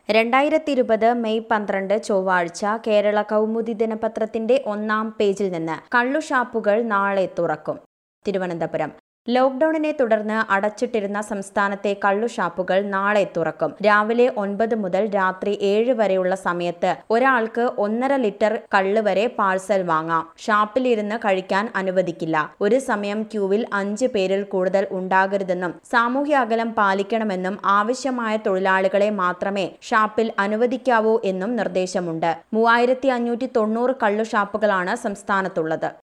രണ്ടായിരത്തി ഇരുപത് മെയ് പന്ത്രണ്ട് ചൊവ്വാഴ്ച കേരള കൗമുദി ദിനപത്രത്തിന്റെ ഒന്നാം പേജിൽ നിന്ന് കള്ളുഷാപ്പുകൾ നാളെ തുറക്കും തിരുവനന്തപുരം ലോക്ഡൌണിനെ തുടർന്ന് അടച്ചിട്ടിരുന്ന സംസ്ഥാനത്തെ കള്ളുഷാപ്പുകൾ നാളെ തുറക്കും രാവിലെ ഒൻപത് മുതൽ രാത്രി ഏഴ് വരെയുള്ള സമയത്ത് ഒരാൾക്ക് ഒന്നര ലിറ്റർ കള്ള് വരെ പാഴ്സൽ വാങ്ങാം ഷാപ്പിലിരുന്ന് കഴിക്കാൻ അനുവദിക്കില്ല ഒരു സമയം ക്യൂവിൽ അഞ്ച് പേരിൽ കൂടുതൽ ഉണ്ടാകരുതെന്നും സാമൂഹ്യ അകലം പാലിക്കണമെന്നും ആവശ്യമായ തൊഴിലാളികളെ മാത്രമേ ഷാപ്പിൽ അനുവദിക്കാവൂ എന്നും നിർദ്ദേശമുണ്ട് മൂവായിരത്തി അഞ്ഞൂറ്റി തൊണ്ണൂറ് കള്ളുഷാപ്പുകളാണ് സംസ്ഥാനത്തുള്ളത്